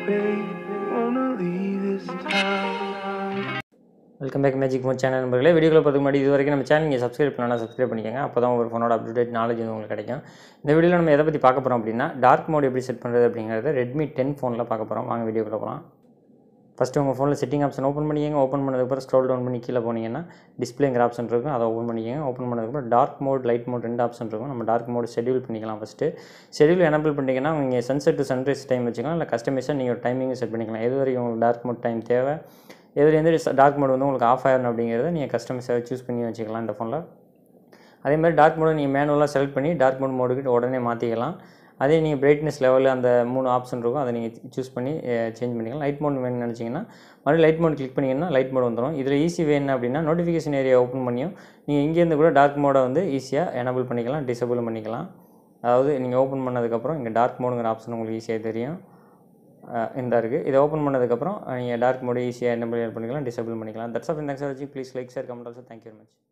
babe, wanna leave this town. Welcome back magic mode channel நண்பர்களே வீடியோவில் பார்த்துக்கு முன்னாடி இது வரைக்கும் நம்ம சேனல் நீங்கள் சப்ஸ்கிரைப் பண்ணலாம் சப்ஸ்கிரைப் பண்ணிக்கோங்க அப்போ தான் ஒரு ஃபோனோட அப்டேட் நாலேஜ் வந்து உங்களுக்கு கிடைக்கும் இந்த வீடியோவில் நம்ம எதை பற்றி பார்க்க போகிறோம் அப்படின்னா டார்க் மோட் எப்படி செட் பண்ணுறது அப்படிங்கிறத ரெட்மி டென் ஃபோனில் பார்க்க போகிறோம் வாங்க வீடியோக்குள்ள போகலாம் ஃபஸ்ட்டு உங்கள் ஃபோனில் செட்டிங் ஆப்ஷன் ஓப்பன் பண்ணிக்கங்க ஓப்பன் பண்ணதுக்கப்புறம் ஸ்க்ரோல் டவுன் பண்ணி கீழே போனீங்கன்னா டிஸ்பிளேங்கிற ஆப்ஷன் இருக்கும் அதை ஓப்பன் பண்ணிக்கங்க ஓப்பன் பண்ணதுக்கப்புறம் டார்க் மோட் லைட் மோட் ரெண்டு ஆப்ஷன் இருக்கும் நம்ம டார்க் மோட் ஷெடியூல் பண்ணிக்கலாம் ஃபஸ்ட்டு ஷெடியூல் எனபிள் பண்ணிங்கன்னா நீங்கள் சன்செட் டு சன்ரைஸ் டைம் வச்சுக்கலாம் இல்லை கஸ்டமைஸாக நீங்கள் ஒரு டைமிங் செட் பண்ணிக்கலாம் எது வரைக்கும் உங்களுக்கு டார்க் மோட் டைம் தேவை எதுலேருந்து டார்க் மோட் வந்து உங்களுக்கு ஆஃப் ஆயிரணும் அப்படிங்கிறத நீங்கள் கஸ்டமைஸாக சூஸ் பண்ணி வச்சுக்கலாம் இந்த ஃபோனில் அதே மாதிரி டார்க் மோடை நீங்கள் மேனுவலாக செலக்ட் பண்ணி டார்க் மோட் மோடுக்கு உடனே மாற்றிக்கலாம் அதே நீங்கள் பிரைட்னஸ் லெவல் அந்த மூணு ஆப்ஷன் இருக்கும் அதை நீங்கள் சூஸ் பண்ணி சேஞ்ச் பண்ணிக்கலாம் லைட் மோட் வேணும்னு நினச்சிங்கன்னா மறுபடியும் லைட் மோட் கிளிக் பண்ணிங்கன்னா லைட் மோட் வந்துடும் இதில் ஈஸி வே என்ன அப்படின்னா நோட்டிஃபிகேஷன் ஏரியா ஓப்பன் பண்ணியும் நீங்கள் இங்கேருந்து கூட டார்க் மோடை வந்து ஈஸியாக எனபிள் பண்ணிக்கலாம் டிசபிள் பண்ணிக்கலாம் அதாவது நீங்கள் ஓப்பன் பண்ணதுக்கப்புறம் இங்கே டார்க் மோடுங்கிற ஆப்ஷன் உங்களுக்கு ஈஸியாக தெரியும் அஹ் இந்த இருக்குது இதை ஓப்பன் பண்ணதுக்கப்புறம் நீங்கள் டார்க் மோடு ஈஸியாக எனபிள் பண்ணிக்கலாம் டிசபிள் பண்ணிக்கலாம் தட்ஸ் ஆஃப் தேங்க்ஸ் ஃபார் வாட்சிங் please like share comment also thank you very much